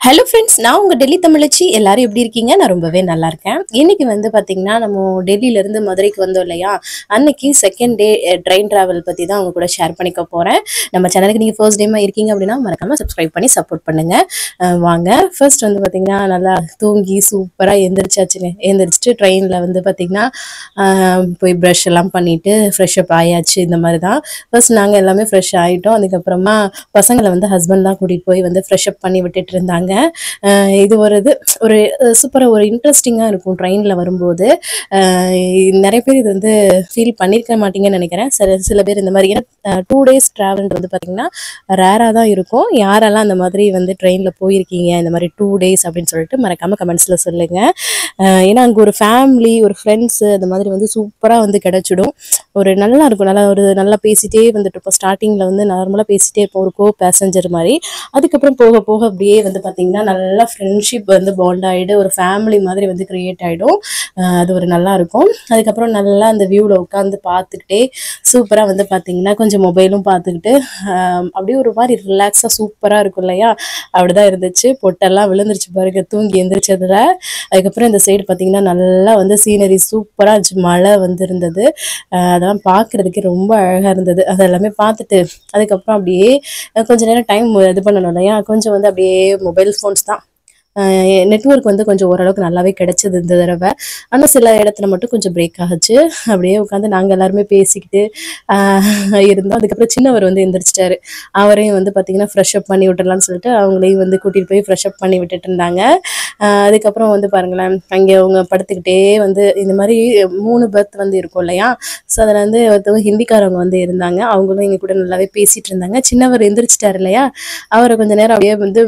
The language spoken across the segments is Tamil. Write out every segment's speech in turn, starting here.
ஹலோ ஃப்ரெண்ட்ஸ் நான் உங்கள் டெல்லி தமிழச்சி எல்லாரும் எப்படி இருக்கீங்க நான் ரொம்பவே நல்லா இருக்கேன் இன்னைக்கு வந்து பார்த்தீங்கன்னா நம்ம டெல்லியிலேருந்து மதுரைக்கு வந்தோம் இல்லையா அன்னைக்கு செகண்ட் டே ட்ரெயின் ட்ராவல் பற்றி தான் அவங்க கூட ஷேர் பண்ணிக்க போகிறேன் நம்ம சேனலுக்கு நீங்கள் ஃபர்ஸ்ட் டைமாக இருக்கீங்க அப்படின்னா மறக்காமல் சப்ஸ்கிரைப் பண்ணி சப்போர்ட் பண்ணுங்கள் அஹ் வாங்க ஃபர்ஸ்ட் வந்து பார்த்தீங்கன்னா நல்லா தூங்கி சூப்பராக எந்திரிச்சாச்சுங்க எந்திரிச்சிட்டு ட்ரெயினில் வந்து பார்த்தீங்கன்னா அஹ் போய் ப்ரஷ் எல்லாம் பண்ணிட்டு ஃப்ரெஷ் அப் ஆயாச்சு இந்த மாதிரி தான் ஃபர்ஸ்ட் நாங்கள் எல்லாமே ஃப்ரெஷ் ஆகிட்டோம் அதுக்கப்புறமா பசங்களை வந்து ஹஸ்பண்ட் தான் கூட்டிகிட்டு போய் வந்து ஃப்ரெஷ் அப் பண்ணி விட்டுட்டு இருந்தாங்க அஹ் இது ஒரு இது ஒரு சூப்பராக ஒரு இன்ட்ரெஸ்டிங்காக இருக்கும் ட்ரெயினில் வரும்போது அஹ் நிறைய பேர் இது வந்து ஃபீல் பண்ணியிருக்க மாட்டீங்கன்னு நினைக்கிறேன் சில சில பேர் இந்த மாதிரி ஏன்னா டூ டேஸ் ட்ராவல் வந்து பார்த்திங்கன்னா ரேராக தான் இருக்கும் யாரெல்லாம் அந்த மாதிரி வந்து ட்ரெயினில் போயிருக்கீங்க இந்த மாதிரி டூ டேஸ் அப்படின்னு சொல்லிட்டு மறக்காமல் கமெண்ட்ஸில் சொல்லுங்கள் ஏன்னா அங்கே ஒரு ஃபேமிலி ஒரு ஃப்ரெண்ட்ஸு அந்த மாதிரி வந்து சூப்பராக வந்து கிடச்சிடும் ஒரு நல்லா இருக்கும் நல்லா ஒரு நல்லா பேசிட்டே வந்துட்டு இப்போ ஸ்டார்டிங்கில் வந்து நார்மலாக பேசிட்டே இருப்போம் ஒரு கோ பேசஞ்சர் மாதிரி அதுக்கப்புறம் போக போக அப்படியே வந்து பார்த்திங்கன்னா நல்லா ஃப்ரெண்ட்ஷிப் வந்து பாண்ட் ஆகிடு ஒரு ஃபேமிலி மாதிரி வந்து க்ரியேட் ஆகிடும் அது ஒரு நல்லா இருக்கும் அதுக்கப்புறம் நல்லா அந்த வியூவில் உட்காந்து பார்த்துக்கிட்டே சூப்பராக வந்து பார்த்திங்கன்னா கொஞ்சம் மொபைலும் பார்த்துக்கிட்டு ஆஹ் அப்படியே ஒரு மாதிரி ரிலாக்ஸாக சூப்பராக இருக்கும் இல்லையா அப்படிதான் இருந்துச்சு பொட்டெல்லாம் விழுந்துருச்சு பாருங்க தூங்கி எந்திரிச்சதுல அதுக்கப்புறம் இந்த சைடு பார்த்தீங்கன்னா நல்லா வந்து சீனரி சூப்பராக இருந்துச்சு மழை வந்து இருந்தது ஆஹ் அதெல்லாம் பார்க்கறதுக்கே ரொம்ப அழகாக இருந்தது அது எல்லாமே பார்த்துட்டு அதுக்கப்புறம் அப்படியே அஹ் கொஞ்ச நேரம் டைம் இது பண்ணணும் இல்லையா கொஞ்சம் வந்து அப்படியே மொபைல் ஃபோன்ஸ் தான் நெட்ஒர்க் வந்து கொஞ்சம் ஓரளவுக்கு நல்லாவே கிடைச்சது இந்த தடவை ஆனால் சில இடத்துல மட்டும் கொஞ்சம் பிரேக் ஆகுச்சு அப்படியே உட்காந்து நாங்கள் எல்லாருமே பேசிக்கிட்டு ஆஹ் இருந்தோம் அதுக்கப்புறம் சின்னவர் வந்து எந்திரிச்சிட்டாரு அவரையும் வந்து பார்த்தீங்கன்னா ஃப்ரெஷ் அப் பண்ணி விட்டுறலாம்னு சொல்லிட்டு அவங்களையும் வந்து கூட்டிகிட்டு போய் ஃப்ரெஷ் அப் பண்ணி விட்டுட்டு இருந்தாங்க ஆஹ் அதுக்கப்புறம் வந்து பாருங்களேன் அங்கே அவங்க படுத்துக்கிட்டே வந்து இந்த மாதிரி மூணு பர்த் வந்து இருக்கும் இல்லையா ஸோ அதில் வந்து ஒருத்தவங்க ஹிந்திக்காரவங்க வந்து இருந்தாங்க அவங்களும் எங்க கூட நல்லாவே பேசிட்டு இருந்தாங்க சின்னவர் எந்திரிச்சிட்டாரு இல்லையா அவரை கொஞ்ச நேரம் அப்படியே வந்து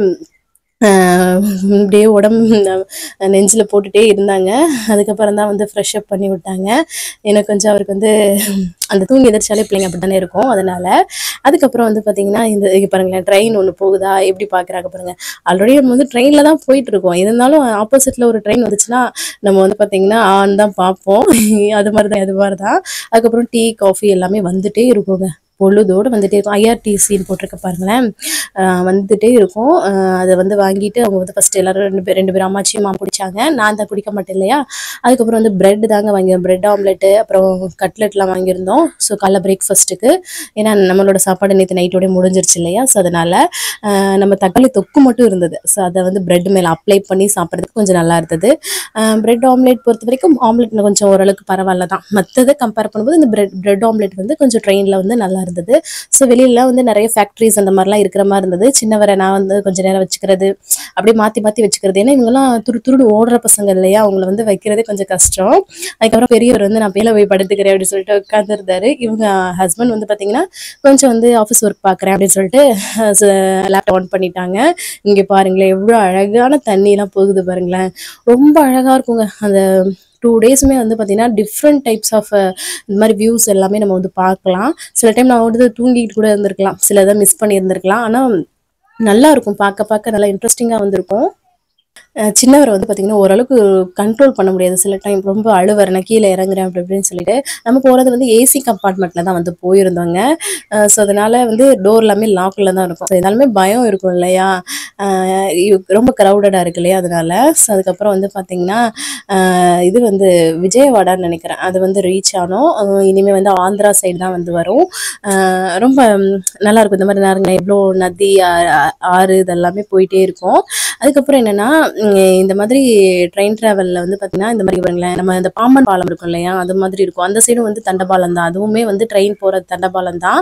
ஆஹ் அப்படியே உடம்பு நெஞ்சில் போட்டுட்டே இருந்தாங்க அதுக்கப்புறம் தான் வந்து ஃப்ரெஷ் அப் பண்ணி விட்டாங்க எனக்கு கொஞ்சம் அவருக்கு வந்து அந்த தூங்கி எதிர்ச்சாலே பிள்ளைங்க அப்படி தானே இருக்கும் அதனால அதுக்கப்புறம் வந்து பார்த்தீங்கன்னா இந்த இங்க பாருங்களேன் ட்ரெயின் ஒன்று போகுதா எப்படி பார்க்குறாங்க பாருங்க ஆல்ரெடி நம்ம வந்து ட்ரெயினில் தான் போயிட்டு இருக்கோம் இருந்தாலும் ஆப்போசிட்டில் ஒரு ட்ரெயின் வந்துச்சுன்னா நம்ம வந்து பார்த்தீங்கன்னா ஆன் தான் பார்ப்போம் அது மாதிரி தான் அது மாதிரி தான் அதுக்கப்புறம் டீ காஃபி எல்லாமே வந்துட்டே இருக்குங்க பொழுதோடு வந்துட்டே இருக்கும் ஐஆர்டிசின்னு போட்டிருக்க பாருங்களேன் ஆஹ் வந்துட்டே இருக்கும் ஆஹ் அதை வந்து வாங்கிட்டு அவங்க வந்து ஃபர்ஸ்ட் எல்லாரும் ரெண்டு பேர் ரெண்டு பேரும் அம்மாச்சியும் மாமா பிடிச்சாங்க நான் தான் குடிக்க மாட்டேன் இல்லையா அதுக்கப்புறம் வந்து பிரெட் தாங்க வாங்கி பிரெட் ஆம்லெட்டு அப்புறம் கட்லெட்லாம் வாங்கியிருந்தோம் ஸோ காலைல பிரேக்ஃபாஸ்ட்டுக்கு ஏன்னா நம்மளோட சாப்பாடு நேற்று நைட்டோடய முடிஞ்சிருச்சு இல்லையா ஸோ அதனால ஆஹ் நம்ம தக்காளி தொக்கு மட்டும் இருந்தது ஸோ அதை வந்து பிரெட் மேலே அப்ளை பண்ணி சாப்பிட்றதுக்கு கொஞ்சம் நல்லா இருந்தது பிரெட் ஆம்லெட் பொறுத்த வரைக்கும் ஆம்லெட் கொஞ்சம் ஓரளவுக்கு பரவாயில்ல தான் மற்றதை கம்பேர் பண்ணும்போது இந்த பிரெட் பிரெட் ஆம்லெட் வந்து கொஞ்சம் ட்ரெயினில் வந்து நல்லா இருந்தது ஸோ வெளியில வந்து நிறைய ஃபேக்ட்ரிஸ் அந்த மாதிரிலாம் இருக்கிற மாதிரி இருந்தது சின்னவரை நான் வந்து கொஞ்ச நேரம் வச்சுக்கிறது அப்படியே மாற்றி மாற்றி வச்சுக்கிறது ஏன்னா இவங்கெல்லாம் துரு துருடு ஓடுற பசங்க இல்லையா அவங்கள வந்து வைக்கிறதே கொஞ்சம் கஷ்டம் அதுக்கப்புறம் பெரியவர் வந்து நான் பேல போய் படுத்துக்கிறேன் அப்படின்னு சொல்லிட்டு உட்காந்துருந்தாரு இவங்க ஹஸ்பண்ட் வந்து பார்த்தீங்கன்னா கொஞ்சம் வந்து ஆஃபீஸ் ஒர்க் பார்க்குறேன் அப்படின்னு சொல்லிட்டு லேப்டாப் ஆன் பண்ணிட்டாங்க இங்கே பாருங்களேன் எவ்வளோ அழகான தண்ணிலாம் போகுது பாருங்களேன் ரொம்ப அழகாக இருக்குங்க அந்த டூ டேஸுமே வந்து பார்த்தீங்கன்னா டிஃப்ரெண்ட் டைப்ஸ் ஆஃப் இந்த மாதிரி வியூஸ் எல்லாமே நம்ம வந்து பார்க்கலாம் சில டைம் நான் வந்து தூங்கிட்டு கூட இருந்திருக்கலாம் சில இதை மிஸ் பண்ணியிருந்திருக்கலாம் ஆனால் நல்லா இருக்கும் பார்க்க பார்க்க நல்லா இன்ட்ரெஸ்டிங்காக வந்திருக்கும் அஹ் சின்னவரை வந்து பார்த்தீங்கன்னா ஓரளவுக்கு கண்ட்ரோல் பண்ண முடியாது சில டைம் ரொம்ப அழுவார் நான் கீழே இறங்குறேன் அப்படி இப்படின்னு சொல்லிட்டு நம்ம போகிறது வந்து ஏசி கம்பார்ட்மெண்ட்டில் தான் வந்து போயிருந்தோங்க ஸோ அதனால வந்து டோர் எல்லாமே லாக்கில் தான் இருக்கும் ஸோ இதனாலுமே பயம் இருக்கும் இல்லையா அஹ் இ- ரொம்ப க்ரௌடடாக இருக்கு இல்லையா அதனால ஸோ அதுக்கப்புறம் வந்து பார்த்தீங்கன்னா அஹ் இது வந்து விஜயவாடான்னு நினைக்கிறேன் அது வந்து ரீச் ஆனோம் அஹ் இனிமே வந்து ஆந்திரா சைடு தான் வந்து வரும் அஹ் ரொம்ப ம், நல்லா இருக்கும் இந்த மாதிரி நேரங்கள் எவ்வளோ நதி ஆ- ஆ- ஆறு இதெல்லாமே போயிட்டே இருக்கும் அதுக்கப்புறம் என்னன்னா உம், இந்த மாதிரி ட்ரெயின் டிராவலில் வந்து பார்த்தீங்கன்னா இந்த மாதிரி பாருங்களேன் நம்ம இந்த பாம்பன் பாலம் இருக்கும் இல்லையா அது மாதிரி இருக்கும் அந்த சைடும் வந்து தண்டபாலம் தான் அதுவுமே வந்து ட்ரெயின் போகிற தண்டபாலம் தான்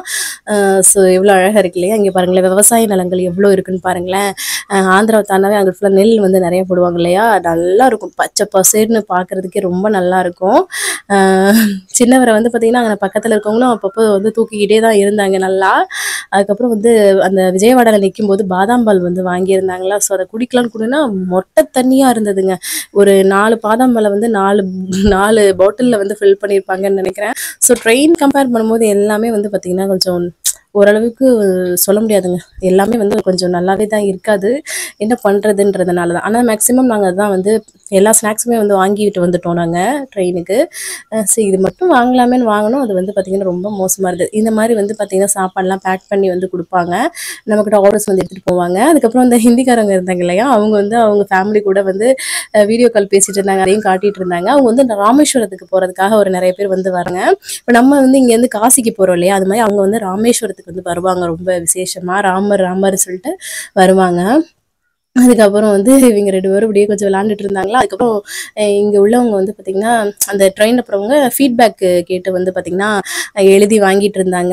ஸோ எவ்வளோ அழகாக இருக்கு இல்லையா இங்கே பாருங்களேன் விவசாய நிலங்கள் எவ்வளோ இருக்குன்னு பாருங்களேன் அஹ் ஆந்திராவை தாண்டாவே அங்கே ஃபுல்லாக நெல் வந்து நிறைய போடுவாங்க இல்லையா நல்லா இருக்கும் பச்சை பசேர்னு பார்க்கறதுக்கே ரொம்ப நல்லா இருக்கும் அஹ் சின்னவரை வந்து பார்த்தீங்கன்னா அங்கே பக்கத்தில் இருக்கவங்களும் அப்பப்போ வந்து தூக்கிக்கிட்டே தான் இருந்தாங்க நல்லா அதுக்கப்புறம் வந்து அந்த விஜயவாடாவில் நிற்கும் போது பாதாம் பால் வந்து வாங்கியிருந்தாங்களா ஸோ அதை குடிக்கலாம்னு கூடனா மொட்டை தண்ணியாக இருந்ததுங்க ஒரு நாலு பாதாம் பாலை வந்து நாலு நாலு பாட்டிலில் வந்து ஃபில் பண்ணியிருப்பாங்கன்னு நினைக்கிறேன் ஸோ ட்ரெயின் கம்பேர் பண்ணும்போது எல்லாமே வந்து பார்த்திங்கன்னா கொஞ்சம் ஓரளவுக்கு சொல்ல முடியாதுங்க எல்லாமே வந்து கொஞ்சம் நல்லாவே தான் இருக்காது என்ன பண்ணுறதுன்றதுனால தான் ஆனால் மேக்ஸிமம் நாங்கள் தான் வந்து எல்லா ஸ்நாக்ஸுமே வந்து வாங்கிட்டு வந்துட்டோம் நாங்கள் ட்ரெயினுக்கு சரி இது மட்டும் வாங்கலாமேன்னு வாங்கினோம் அது வந்து பார்த்திங்கன்னா ரொம்ப மோசமாக இருந்தது இந்த மாதிரி வந்து பார்த்திங்கன்னா சாப்பாடுலாம் பேக் பண்ணி வந்து கொடுப்பாங்க நம்மக்கிட்ட ஆர்டர்ஸ் வந்து எடுத்துகிட்டு போவாங்க அதுக்கப்புறம் அந்த ஹிந்திக்காரங்க இருந்தாங்க இல்லையா அவங்க வந்து அவங்க ஃபேமிலி கூட வந்து வீடியோ கால் பேசிட்டு இருந்தாங்க அதையும் காட்டிட்டு இருந்தாங்க அவங்க வந்து இந்த ராமேஸ்வரத்துக்கு போகிறதுக்காக ஒரு நிறைய பேர் வந்து வராங்க இப்போ நம்ம வந்து இங்கேருந்து காசிக்கு போகிறோம் இல்லையா அது மாதிரி அவங்க வந்து ராமேஸ்வரத்துக்கு வந்து வருவாங்க ரொம்ப விசேஷமாக ராமர் ராமர் சொல்லிட்டு வருவாங்க அதுக்கப்புறம் வந்து இவங்க ரெண்டு பேரும் இப்படியே கொஞ்சம் விளாண்டுட்டு இருந்தாங்களா அதுக்கப்புறம் இங்கே உள்ளவங்க வந்து பார்த்திங்கன்னா அந்த ட்ரெயினில் போகிறவங்க ஃபீட்பேக் கேட்டு வந்து பார்த்திங்கன்னா எழுதி வாங்கிட்டு இருந்தாங்க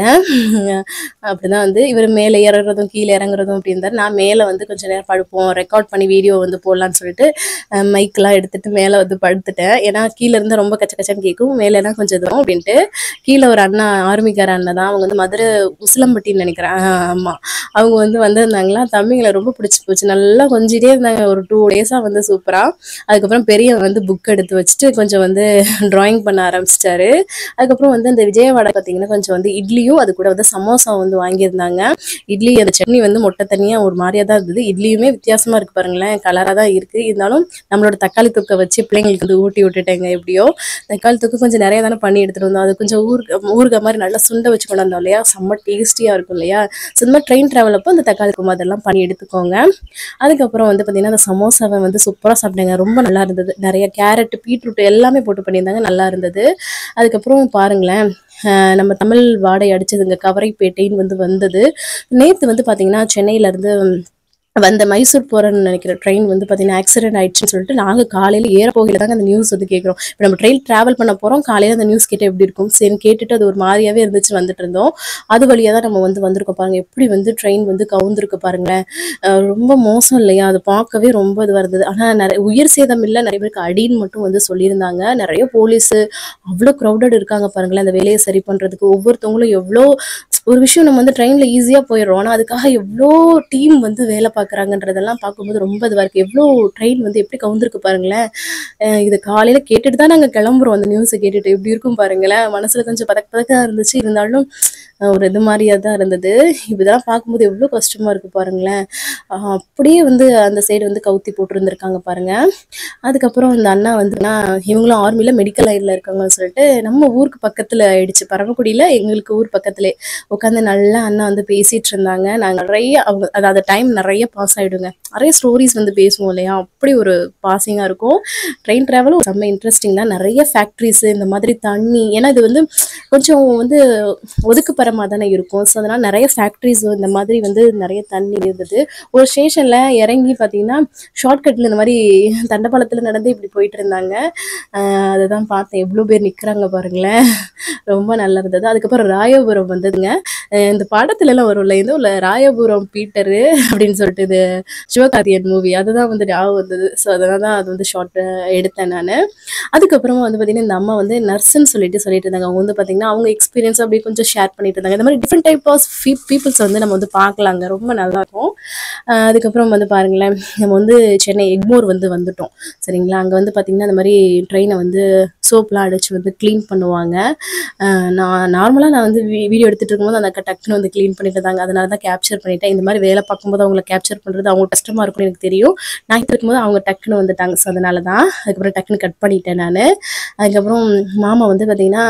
அப்படிதான் வந்து இவர் மேலே ஏறுறதும் கீழே இறங்குறதும் அப்படி இருந்தார் நான் மேலே வந்து கொஞ்சம் நேரம் படுப்போம் ரெக்கார்ட் பண்ணி வீடியோ வந்து போடலான்னு சொல்லிட்டு மைக்கெலாம் எடுத்துட்டு மேலே வந்து படுத்துட்டேன் ஏன்னா கீழே இருந்தால் ரொம்ப கச்ச கச்சன்னு கேட்கும் மேலேனா கொஞ்சம் தூரம் அப்படின்ட்டு கீழே ஒரு அண்ணா ஆர்மிக்கார அண்ணன் தான் அவங்க வந்து மதுரை உசிலம்பட்டின்னு நினைக்கிறேன் ஆமாம் அவங்க வந்து வந்திருந்தாங்களா தம்பிங்களை ரொம்ப பிடிச்சி போச்சு நல்லா கொஞ்சிட்டே இருந்தாங்க ஒரு டூ டேஸாக வந்து சூப்பராக அதுக்கப்புறம் பெரியவன் வந்து புக் எடுத்து வச்சுட்டு கொஞ்சம் வந்து ட்ராயிங் பண்ண ஆரம்பிச்சிட்டாரு அதுக்கப்புறம் வந்து அந்த விஜயவாடை பார்த்தீங்கன்னா கொஞ்சம் வந்து இட்லியும் அது கூட வந்து சமோசா வந்து வாங்கியிருந்தாங்க இட்லி அந்த சட்னி வந்து மொட்டை தனியாக ஒரு மாதிரியாக தான் இருந்தது இட்லியுமே வித்தியாசமாக இருக்குது பாருங்களேன் கலராக தான் இருக்குது இருந்தாலும் நம்மளோட தக்காளி தொக்கை வச்சு பிள்ளைங்களுக்கு வந்து ஊட்டி விட்டுட்டேங்க எப்படியோ தக்காளி தொக்கு கொஞ்சம் நிறைய தானே பண்ணி எடுத்துகிட்டு வந்தோம் அது கொஞ்சம் ஊருக்கு ஊறுகாய் மாதிரி நல்லா சுண்டை வச்சு கொண்டு வந்தோம் இல்லையா செம்ம டேஸ்டியாக இருக்கும் இல்லையா ஸோ இந்த மாதிரி ட்ரெயின் ட்ராவல் அப்போ அந்த தக்காளி குருமா அதெல்லாம் பண்ணி எடுத்துக்கோங்க அதுக்கப்புறம் வந்து பார்த்திங்கன்னா அந்த சமோசாவை வந்து சூப்பராக சாப்பிட்டேங்க ரொம்ப நல்லா இருந்தது நிறைய கேரட் பீட்ரூட் எல்லாமே போட்டு பண்ணியிருந்தாங்க நல்லா இருந்தது அதுக்கப்புறம் பாருங்களேன் அஹ் நம்ம தமிழ் வாடை அடிச்சதுங்க கவரைப்பேட்டைன்னு வந்து வந்தது நேற்று வந்து பார்த்திங்கன்னா சென்னையிலேருந்து வந்த மைசூர் போகிறேன்னு நினைக்கிற ட்ரெயின் வந்து பார்த்தீங்கன்னா ஆக்சிடென்ட் ஆயிடுச்சுன்னு சொல்லிட்டு நாங்கள் காலையில் ஏற போகையில் தாங்க அந்த நியூஸ் வந்து கேட்குறோம் இப்போ நம்ம ட்ரெயின் ட்ராவல் பண்ண போகிறோம் காலையில் அந்த நியூஸ் கேட்டால் எப்படி இருக்கும் சரி கேட்டுட்டு அது ஒரு மாதிரியாவே இருந்துச்சு வந்துட்டு இருந்தோம் அது வழியாக தான் நம்ம வந்து வந்திருக்கோம் பாருங்க எப்படி வந்து ட்ரெயின் வந்து கவுந்திருக்கு பாருங்களேன் அஹ் ரொம்ப மோசம் இல்லையா அது பார்க்கவே ரொம்ப இதுவாக இருந்தது ஆனால் நிறைய உயிர் சேதம் இல்லை நிறைய பேருக்கு அடின்னு மட்டும் வந்து சொல்லியிருந்தாங்க நிறைய போலீஸு அவ்வளோ க்ரௌடட் இருக்காங்க பாருங்களேன் அந்த வேலையை சரி பண்ணுறதுக்கு ஒவ்வொருத்தவங்களும் எவ்வளோ ஒரு விஷயம் நம்ம வந்து ட்ரெயினில் ஈஸியாக போயிடுறோம் ஆனால் அதுக்காக எவ்வளோ டீம் வந்து வேலை பார்க்குறாங்கன்றதெல்லாம் பார்க்கும்போது ரொம்ப இதுவாக இருக்குது எவ்வளோ ட்ரெயின் வந்து எப்படி கவுந்திருக்கு பாருங்களேன் அஹ் இது காலையில் கேட்டுட்டு தான் நாங்கள் கிளம்புறோம் அந்த நியூஸை கேட்டுட்டு எப்படி இருக்கும் பாருங்களேன் மனசில் கொஞ்சம் பதக்க பதக்கா இருந்துச்சு இருந்தாலும் அஹ் ஒரு இது மாதிரியாக தான் இருந்தது இப்படிதான் பார்க்கும்போது எவ்வளோ கஷ்டமாக இருக்குது பாருங்களேன் அஹ் அப்படியே வந்து அந்த சைடு வந்து கவுத்தி போட்டிருந்துருக்காங்க பாருங்க அதுக்கப்புறம் அந்த அண்ணா வந்துன்னா இவங்களும் ஆர்மியில் மெடிக்கல் லைனில் இருக்காங்கன்னு சொல்லிட்டு நம்ம ஊருக்கு பக்கத்தில் ஆயிடுச்சு பரமக்குடியில் எங்களுக்கு ஊர் பக்கத்துலே உட்காந்து நல்லா அண்ணா வந்து பேசிட்டு இருந்தாங்க நாங்கள் நிறைய அவங்க அதாவது டைம் நிறைய பாஸ் ஆகிடுங்க நிறைய ஸ்டோரிஸ் வந்து பேசுவோம் இல்லையா அப்படி ஒரு பாசிங்காக இருக்கும் ட்ரெயின் ட்ராவலும் செம்ம இன்ட்ரெஸ்டிங் தான் நிறைய ஃபேக்ட்ரிஸ் இந்த மாதிரி தண்ணி ஏன்னா இது வந்து கொஞ்சம் வந்து ஒதுக்குப்புறமாக தானே இருக்கும் ஸோ அதனால் நிறைய ஃபேக்ட்ரிஸ் இந்த மாதிரி வந்து நிறைய தண்ணி இருந்தது ஒரு ஸ்டேஷனில் இறங்கி பார்த்தீங்கன்னா ஷார்ட்கட்டில் இந்த மாதிரி தண்டபாளத்தில் நடந்து இப்படி போயிட்டு இருந்தாங்க ஆஹ் அதுதான் பார்த்தேன் எவ்வளோ பேர் நிற்கிறாங்க பாருங்களேன் ரொம்ப நல்லா இருந்தது அதுக்கப்புறம் ராயபுரம் வந்ததுங்க அஹ் இந்த படத்துல எல்லாம் வரும்ல இது உள்ள ராயபுரம் பீட்டரு அப்படின்னு சொல்லிட்டு இது சிவகார்த்தியன் மூவி அதுதான் வந்து ஞாபகம் வந்தது ஸோ அதனால தான் அது வந்து ஷார்ட் எடுத்தேன் நான் அதுக்கப்புறமா வந்து பார்த்தீங்கன்னா இந்த அம்மா வந்து நர்ஸ்ன்னு சொல்லிட்டு சொல்லிட்டு இருந்தாங்க அவங்க வந்து பார்த்தீங்கன்னா அவங்க எக்ஸ்பீரியன்ஸ் அப்படியே கொஞ்சம் ஷேர் பண்ணிட்டு இருந்தாங்க இந்த மாதிரி டிஃப்ரெண்ட் டைப் ஆஃப் பீப்புள்ஸ் வந்து நம்ம வந்து பார்க்கலாங்க ரொம்ப நல்லா இருக்கும் ஆஹ் அதுக்கப்புறம் வந்து பாருங்களேன் நம்ம வந்து சென்னை எக்மோர் வந்து வந்துட்டோம் சரிங்களா அங்கே வந்து பார்த்தீங்கன்னா இந்த மாதிரி ட்ரெயினை வந்து சோப்லாம் அடிச்சு வந்து க்ளீன் பண்ணுவாங்க ஆஹ் நான் நார்மலாக நான் வந்து வீடியோ எடுத்துட்டு இருக்கும்போது அந்த அக்கா டக்குன்னு வந்து க்ளீன் பண்ணிட்டு இருந்தாங்க அதனால தான் கேப்சர் பண்ணிட்டேன் இந்த மாதிரி வேலை பார்க்கும்போது அவங்கள கேப்சர் பண்ணுறது அவங்க கஷ்டமாக இருக்கும்னு எனக்கு தெரியும் நான் இது இருக்கும்போது அவங்க டக்குன்னு வந்துட்டாங்க ஸோ அதனால தான் அதுக்கப்புறம் டக்குன்னு கட் பண்ணிட்டேன் நான் அதுக்கப்புறம் மாமா வந்து பார்த்தீங்கன்னா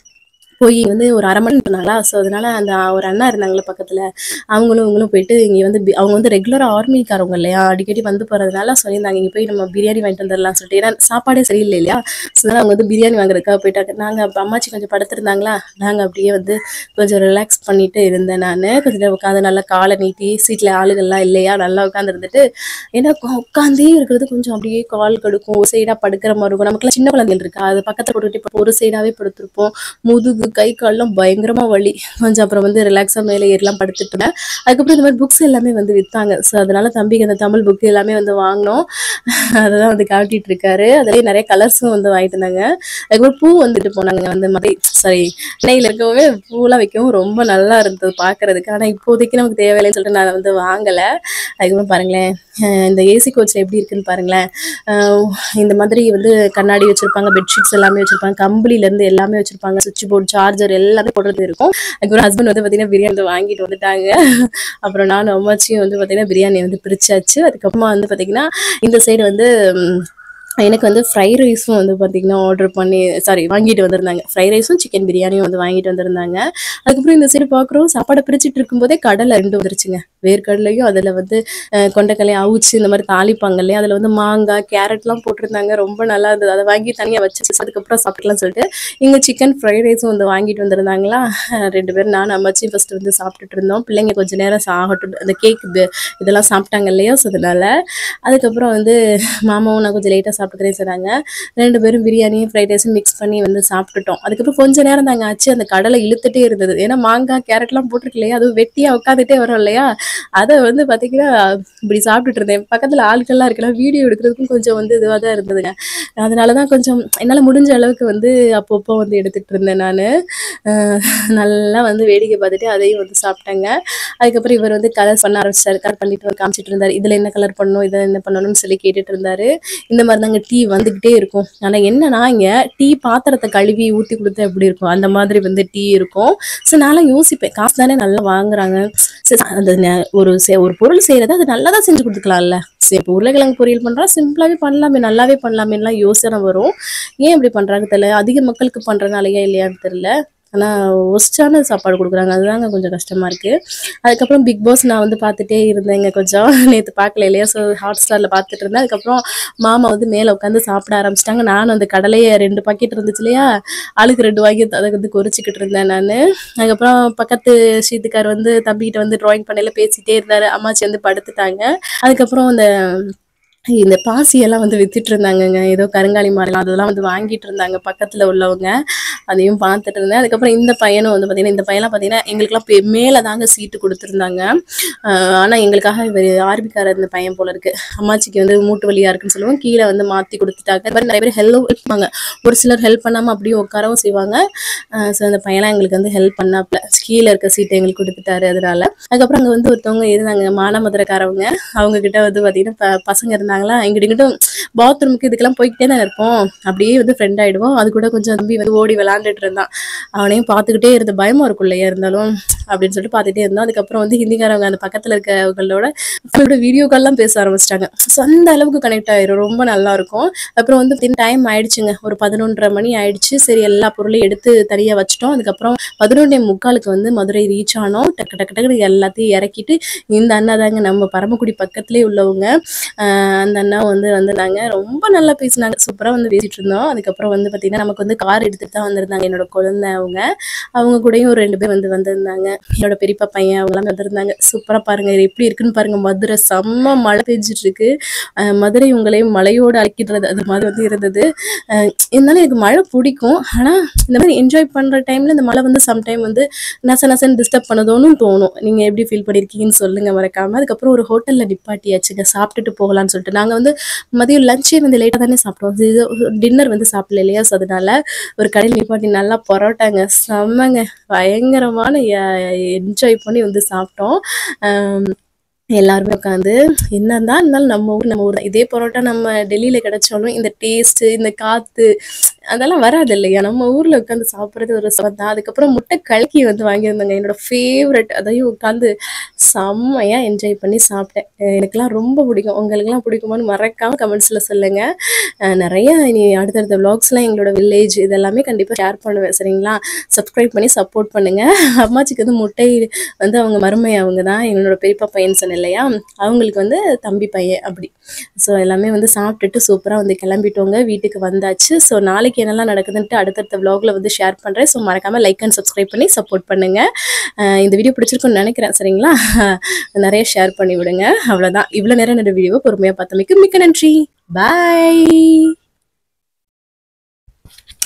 போய் வந்து ஒரு அரை மணி பண்ணாங்களா ஸோ அதனால அந்த ஒரு அண்ணா இருந்தாங்களே பக்கத்தில் அவங்களும் இவங்களும் போயிட்டு இங்கே வந்து பி- அவங்க வந்து ரெகுலராக ஆர்மிக்காரவங்க இல்லையா அடிக்கடி வந்து போகிறதுனால சொல்லியிருந்தாங்க இங்கே போய் நம்ம பிரியாணி வாங்கிட்டு வந்துடலாம் சொல்லிட்டு ஏன்னா சாப்பாடே சரியில்லை இல்லையா ஸோ அதனால அவங்க வந்து பிரியாணி வாங்குறதுக்காக போயிட்டாங்க நாங்கள் அப்போ அம்மாச்சி கொஞ்சம் படுத்திருந்தாங்களா நாங்கள் அப்படியே வந்து கொஞ்சம் ரிலாக்ஸ் பண்ணிட்டு இருந்தேன் நான் கொஞ்சம் நேரம் உட்காந்து நல்லா காலை நீட்டி சீட்டில் ஆளுகள்லாம் இல்லையா நல்லா உட்காந்து இருந்துட்டு ஏன்னா உட்காந்தே இருக்கிறது கொஞ்சம் அப்படியே கால் கடுக்கும் ஒரு சைடாக படுக்கிற மாதிரி இருக்கும் நமக்குலாம் சின்ன குழந்தைகள் இருக்கா அது பக்கத்தில் போட்டுக்கிட்டு இப்போ ஒரு சைடாகவே படுத்திருப்போம் முதுகு கை கால்லாம் பயங்கரமா வலி கொஞ்சம் அப்புறம் வந்து ரிலாக்ஸாக மேலே ஏறலாம் படுத்துட்டு இருந்தேன் அதுக்கப்புறம் இந்த மாதிரி புக்ஸ் எல்லாமே வந்து வித்தாங்க ஸோ அதனால தம்பிக்கு அந்த தமிழ் புக் எல்லாமே வந்து வாங்கினோம் அதெல்லாம் வந்து காட்டிட்டு இருக்காரு அதுலேயே நிறைய கலர்ஸும் வந்து வாங்கிட்டு இருந்தாங்க அதுக்கப்புறம் பூ வந்துட்டு போனாங்க வந்து மாதிரி சாரி சென்னையில் இருக்கவே பூலாம் வைக்கவும் ரொம்ப நல்லா இருந்தது பார்க்கறதுக்கு ஆனால் இப்போதைக்கு நமக்கு தேவையில்லைன்னு சொல்லிட்டு நான் வந்து வாங்கலை அதுக்கப்புறம் பாருங்களேன் அஹ் இந்த ஏசி கோச்சில் எப்படி இருக்குன்னு பாருங்களேன் அஹ் இந்த மாதிரி வந்து கண்ணாடி வச்சிருப்பாங்க பெட்ஷீட்ஸ் எல்லாமே வச்சிருப்பாங்க கம்பளில இருந்து எல்லாமே வச்சிருப்பாங்க சுவிட்ச் போர்டு சார்ஜர் எல்லாமே போடுறது இருக்கும் அதுக்கப்புறம் ஹஸ்பண்ட் வந்து பார்த்தீங்கன்னா பிரியாணி வந்து வாங்கிட்டு வந்துட்டாங்க அப்புறம் நானும் அம்மாச்சியும் வந்து பார்த்தீங்கன்னா பிரியாணி வந்து பிரிச்சாச்சு அதுக்கப்புறமா வந்து பார்த்தீங்கன்னா இந்த சைடு வந்து ம், எனக்கு வந்து ஃப்ரைட் ரைஸும் வந்து பார்த்திங்கன்னா ஆர்டர் பண்ணி சாரி வாங்கிட்டு வந்திருந்தாங்க ஃப்ரைட் ரைஸும் சிக்கன் பிரியாணியும் வந்து வாங்கிட்டு வந்திருந்தாங்க அதுக்கப்புறம் இந்த சைடு பார்க்குறோம் சாப்பாடை பிரிச்சுட்டு இருக்கும்போதே கடலை ரெண்டு வந்துருச்சுங்க வேர்க்கடலையும் அதில் வந்து அஹ், கொண்டைக்கல்லையும் அவிச்சு இந்த மாதிரி தாளிப்பாங்க இல்லையா அதில் வந்து மாங்காய் கேரட்லாம் போட்டிருந்தாங்க ரொம்ப நல்லா இருந்தது அதை வாங்கி தனியாக வச்சு அதுக்கப்புறம் சாப்பிட்டுக்கலாம் சொல்லிட்டு இங்கே சிக்கன் ஃப்ரைட் ரைஸும் வந்து வாங்கிட்டு வந்திருந்தாங்களா அஹ், ரெண்டு பேரும் நான் அம்மாச்சி ஃபஸ்ட்டு வந்து சாப்பிட்டுட்டு இருந்தோம் பிள்ளைங்க கொஞ்சம் நேரம் சாகட்டும் அந்த கேக் இதெல்லாம் சாப்பிட்டாங்க இல்லையா ஸோ அதனால அதுக்கப்புறம் வந்து மாமாவும் நான் கொஞ்சம் லேட்டாக சாப்பிட்டுக்கிறேன் சொன்னாங்க ரெண்டு பேரும் பிரியாணியும் ஃப்ரைட் ரைஸும் மிக்ஸ் பண்ணி வந்து சாப்பிட்டுட்டோம் அதுக்கப்புறம் கொஞ்ச நேரம் தாங்க ஆச்சு அந்த கடலை இழுத்துட்டே இருந்தது ஏன்னா மாங்காய் கேரட்லாம் போட்டிருக்கு இல்லையா அதுவும் வெட்டியாக உட்காந்துட்டே வரும் இல்லையா அதை வந்து பார்த்தீங்கன்னா இப்படி சாப்பிட்டுட்டு இருந்தேன் பக்கத்தில் ஆட்கள்லாம் இருக்கலாம் வீடியோ எடுக்கிறதுக்கும் கொஞ்சம் வந்து இதுவாக தான் இருந்ததுங்க அதனால தான் கொஞ்சம் என்னால் முடிஞ்ச அளவுக்கு வந்து அப்பப்போ வந்து எடுத்துகிட்டு இருந்தேன் நான் நல்லா வந்து வேடிக்கை பார்த்துட்டு அதையும் வந்து சாப்பிட்டேங்க அதுக்கப்புறம் இவர் வந்து கலர் பண்ண ஆரம்பிச்சாரு கலர் பண்ணிட்டு வந்து காமிச்சிட்டு இருந்தாரு இதில் என்ன கலர் பண்ணணும் இதில் என்ன பண்ணணும்னு சொல்லி கேட்டுட்டு இருந்தாரு இந்த மாதிரி தாங்க டீ வந்துக்கிட்டே இருக்கும் ஆனால் என்னன்னா இங்கே டீ பாத்திரத்தை கழுவி ஊற்றி கொடுத்தா எப்படி இருக்கும் அந்த மாதிரி வந்து டீ இருக்கும் ஸோ நான்லாம் யோசிப்பேன் காசு தானே நல்லா வாங்குறாங்க சரி, அந்த நெ- ஒரு செ- ஒரு பொருள் செய்யறது அது நல்லா தான் செஞ்சு கொடுத்துக்கலாம்ல சரி இப்போ உருளைக்கிழங்கு பொரியல் பண்ணுறா சிம்பிளாகவே பண்ணலாமே நல்லாவே பண்ணலாமேலாம் யோசனை வரும் ஏன் இப்படி பண்ணுறாங்க தெரியல அதிக மக்களுக்கு பண்ணுறதுனாலயா இல்லையான்னு தெரியல ஆனால் ஒஸ்டான சாப்பாடு கொடுக்குறாங்க அதுதாங்க கொஞ்சம் கஷ்டமாக இருக்குது அதுக்கப்புறம் பிக் பாஸ் நான் வந்து பார்த்துட்டே இருந்தேங்க கொஞ்சம் நேற்று பார்க்கல இல்லையா ஸோ ஹாட் ஸ்டாரில் பார்த்துட்டு இருந்தேன் அதுக்கப்புறம் மாமா வந்து மேலே உட்காந்து சாப்பிட ஆரம்பிச்சிட்டாங்க நானும் அந்த கடலையை ரெண்டு பாக்கெட் இருந்துச்சு இல்லையா ஆளுக்கு ரெண்டு வாங்கி அதை வந்து குறிச்சிக்கிட்டு இருந்தேன் நான் அதுக்கப்புறம் பக்கத்து ஷீத்துக்கார் வந்து தம்பிக்கிட்ட வந்து ட்ராயிங் பண்ணையில பேசிட்டே இருந்தாரு அம்மாச்சி வந்து படுத்துட்டாங்க அதுக்கப்புறம் அந்த இந்த பாசியெல்லாம் வந்து வித்துட்டு இருந்தாங்கங்க ஏதோ கருங்காலி மரம் அதெல்லாம் வந்து வாங்கிட்டு இருந்தாங்க பக்கத்துல உள்ளவங்க அதையும் பார்த்துட்டு இருந்தேன் அதுக்கப்புறம் இந்த பையனும் வந்து பார்த்தீங்கன்னா இந்த பையன்லாம் பார்த்தீங்கன்னா எங்களுக்குலாம் பெ- மேலே தாங்க சீட்டு கொடுத்துருந்தாங்க ஆனால் எங்களுக்காக இவர் ஆர்பிக்கார இந்த பையன் போல இருக்கு அம்மாச்சிக்கு வந்து மூட்டு வலியா இருக்குன்னு சொல்லுவோம் கீழே வந்து மாற்றி கொடுத்துட்டாங்க இந்த மாதிரி நிறைய பேர் ஹெல்ப் பண்ணுவாங்க ஒரு சிலர் ஹெல்ப் பண்ணாமல் அப்படியே உட்காரவும் செய்வாங்க ஸோ அந்த பையன்லாம் எங்களுக்கு வந்து ஹெல்ப் பண்ணாப்ல கீழே இருக்க சீட்டை எங்களுக்கு கொடுத்துட்டாரு அதனால அதுக்கப்புறம் அங்கே வந்து ஒருத்தவங்க இருந்தாங்க மானாமதுரக்காரவங்க அவங்க கிட்ட வந்து பார்த்தீங்கன்னா ப- பசங்க இருந்தாங்களா எங்கிட்ட இங்கிட்டும் பாத்ரூமுக்கு இதுக்கெல்லாம் போய்கிட்டே தான் இருப்போம் அப்படியே வந்து ஃப்ரெண்ட் ஆயிடுவோம் அது கூட கொஞ்சம் தம்பி வந்து ஓடி விளாண்டுட்டு இருந்தான் அவனையும் பார்த்துக்கிட்டே இருந்த பயமா இருக்கும் இல்லையா இருந்தாலும் அப்படின்னு சொல்லிட்டு பார்த்துட்டே இருந்தோம் அதுக்கப்புறம் வந்து ஹிந்திக்காரவங்க அந்த பக்கத்தில் இருக்கவங்களோட அவங்களோட வீடியோ கால்லாம் பேச ஆரம்பிச்சிட்டாங்க ஸோ அந்த அளவுக்கு கனெக்ட் ஆயிரும் ரொம்ப நல்லா இருக்கும் அப்புறம் வந்து டைம் ஆயிடுச்சுங்க ஒரு பதினொன்றரை மணி ஆயிடுச்சு சரி எல்லா பொருளையும் எடுத்து தனியாக வச்சிட்டோம் அதுக்கப்புறம் பதினொன்றே முக்காலுக்கு வந்து மதுரை ரீச் ஆனோம் டக்கு டக்கு டக்குனு எல்லாத்தையும் இறக்கிட்டு இந்த அண்ணா தாங்க நம்ம பரமக்குடி பக்கத்துலேயே உள்ளவங்க ஆஹ் அந்த அண்ணா வந்து வந்திருந்தாங்க ரொம்ப நல்லா பேசினாங்க சூப்பராக வந்து பேசிட்டு இருந்தோம் அதுக்கப்புறம் வந்து பார்த்தீங்கன்னா நமக்கு வந்து கார் எடுத்துட்டு தான் வந்திருந்தாங்க என்னோட குழந்தை அவங்க அவங்க கூடயும் ஒரு ரெண்டு பேர் வந்து வந்திருந்தாங்க என்னோட பெரியப்பா பையன் அவங்க எல்லாம் வந்திருந்தாங்க சூப்பராக பாருங்க இது எப்படி இருக்குன்னு பாருங்க மதுரை செம்ம மழை பெஞ்சிட்டு இருக்கு ஆஹ் மதுரை உங்களையும் மழையோடு அழைக்கின்றது அது மாதிரி வந்து இருந்தது ஆஹ் இருந்தாலும் எனக்கு மழை பிடிக்கும் ஆனால் இந்த மாதிரி என்ஜாய் பண்ணுற டைமில் இந்த மழை வந்து சம்டைம் வந்து நச நசன்னு டிஸ்டர்ப் பண்ணதோன்னு தோணும் நீங்கள் எப்படி ஃபீல் பண்ணியிருக்கீங்கன்னு சொல்லுங்கள் மறக்காமல் அதுக்கப்புறம் ஒரு ஹோட்டலில் நிப்பாட்டியாச்சுங்க சாப்பிட்டுட்டு போகலான்னு சொல்லிட்டு நாங்கள் வந்து மதியம் லஞ்சே வந்து லேட்டாக தானே சாப்பிட்டோம் டின்னர் வந்து சாப்பிடல இல்லையா ஸோ அதனால ஒரு கடையில் நிப்பாட்டி நல்லா பரோட்டாங்க செம்மங்க பயங்கரமான என்ஜாய் பண்ணி வந்து சாப்பிட்டோம் ஆம், எல்லாருமே உட்காந்து என்னதான் இருந்தாலும் நம்ம ஊர் நம்ம ஊர் தான். இதே பரோட்டா நம்ம டெல்லியில் கிடைச்சாலும் இந்த டேஸ்ட்டு இந்த காற்று அதெல்லாம் வராது இல்லையா நம்ம ஊரில் உட்காந்து சாப்பிட்றது ஒரு சுகம் தான் அதுக்கப்புறம் முட்டை கலக்கி வந்து வாங்கியிருந்தாங்க என்னோட ஃபேவரட் அதையும் உட்காந்து செம்மையாக என்ஜாய் பண்ணி சாப்பிட்டேன் அஹ் எனக்கெல்லாம் ரொம்ப பிடிக்கும் உங்களுக்கெல்லாம் பிடிக்குமான்னு மறக்காமல் கமெண்ட்ஸில் சொல்லுங்கள் அஹ் நிறைய இனி அடுத்தடுத்த vlogsலாம் எங்களோட வில்லேஜ் இதெல்லாமே கண்டிப்பாக ஷேர் பண்ணுவேன் சரிங்களா சப்ஸ்கிரைப் பண்ணி சப்போர்ட் பண்ணுங்கள் அம்மாச்சிக்கு வந்து முட்டை வந்து அவங்க மருமை அவங்க தான் என்னோட பெரியப்பா பையன் சொன்னேன் இல்லையா அவங்களுக்கு வந்து தம்பி பையன் அப்படி ஸோ எல்லாமே வந்து சாப்பிட்டுட்டு சூப்பராக வந்து கிளம்பிட்டோங்க வீட்டுக்கு வந்தாச்சு ஸோ நாளைக்கு என்னெல்லாம் நடக்குதுன்ட்டு அடுத்தடுத்த vlogல வந்து ஷேர் பண்ணுறேன் ஸோ மறக்காமல் லைக் அண்ட் சப்ஸ்கிரைப் பண்ணி சப்போர்ட் பண்ணுங்கள் அஹ் இந்த வீடியோ பிடிச்சிருக்குன்னு நினைக்கிறேன் சரிங்களா நிறைய ஷேர் பண்ணி விடுங்க அவ்வளோதான் இவ்வளோ நேரம் என்னோட வீடியோவை பொறுமையாக பார்த்தமைக்கு மிக்க நன்றி பாய்